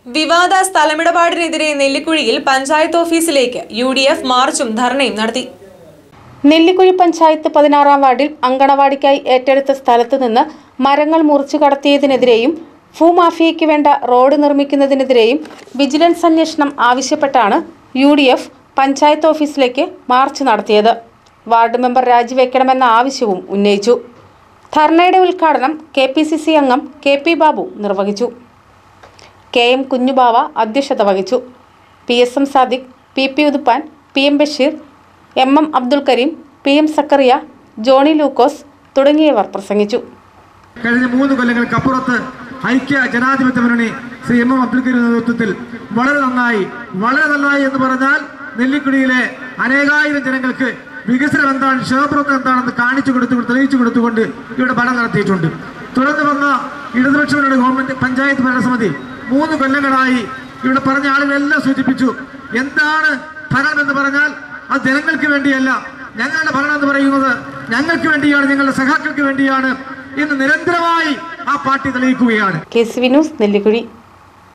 വിവാദ സ്ഥലമിടപാടിനെതിരെ നെല്ലിക്കുഴിയിൽ പഞ്ചായത്ത് ഓഫീസിലേക്ക് U D F മാർച്ചും ധർണയും നടത്തി നെല്ലിക്കുഴി പഞ്ചായത്ത് പതിനാറാം വാർഡിൽ അങ്കണവാടിക്കായി ഏറ്റെടുത്ത സ്ഥലത്ത് നിന്ന് മരങ്ങൾ മുറിച്ചു കടത്തിയതിനെതിരെയും ഭൂമാഫിയയ്ക്ക് വേണ്ട റോഡ് നിർമ്മിക്കുന്നതിനെതിരെയും വിജിലൻസ് അന്വേഷണം ആവശ്യപ്പെട്ടാണ് യു ഡി എഫ് പഞ്ചായത്ത് ഓഫീസിലേക്ക് മാർച്ച് നടത്തിയത് വാർഡ് മെമ്പർ രാജിവെക്കണമെന്ന ആവശ്യവും ഉന്നയിച്ചു ധർണയുടെ ഉദ്ഘാടനം കെ പി സി സി അംഗം കെ പി ബാബു നിർവഹിച്ചു കെ എം കുഞ്ഞുബാവ അധ്യക്ഷത വഹിച്ചു P S M Sadiq P P Uthuppan P M Basheer M M Abdul Karim P M Zakariya Johny Lukose തുടങ്ങിയവർ പ്രസംഗിച്ചു കഴിഞ്ഞ മൂന്ന് കൊല്ലങ്ങൾക്കപ്പുറത്ത് ഐക്യ ജനാധിപത്യ മുന്നണി ശ്രീ എം എം അബ്ദുൽ കരീം നേതൃത്വത്തിൽ വളരെ നന്നായി വളരെ നന്നായി എന്ന് പറഞ്ഞാൽ നെല്ലിക്കുടിയിലെ അനേകായിരം ജനങ്ങൾക്ക് വികസനം എന്താണ് ക്ഷേമപ്രവർത്തനം എന്താണെന്ന് കാണിച്ചു കൊടുത്തു തെളിയിച്ചു കൊടുത്തുകൊണ്ട് ഇവിടെ ഭരണം നടത്തിയിട്ടുണ്ട് തുടർന്ന് വന്ന ഇടതുപക്ഷ മുന്നണി ഗവൺമെന്റ് പഞ്ചായത്ത് ഭരണസമിതി മൂന്ന് കൊല്ലങ്ങളായി ഇവിടെ പറഞ്ഞ ആളുകളെല്ലാം സൂചിപ്പിച്ചു എന്താണ് ഭരണം എന്ന് പറഞ്ഞാൽ അത് ജനങ്ങൾക്ക് വേണ്ടിയല്ല ഞങ്ങളുടെ ഭരണം എന്ന് പറയുന്നത് ഞങ്ങൾക്ക് വേണ്ടിയാണ് ഞങ്ങളുടെ സഖാക്കൾക്ക് വേണ്ടിയാണ് ഇന്ന് നിരന്തരമായി ആ പാർട്ടി തെളിയിക്കുകയാണ് K C V news Nellikuzhi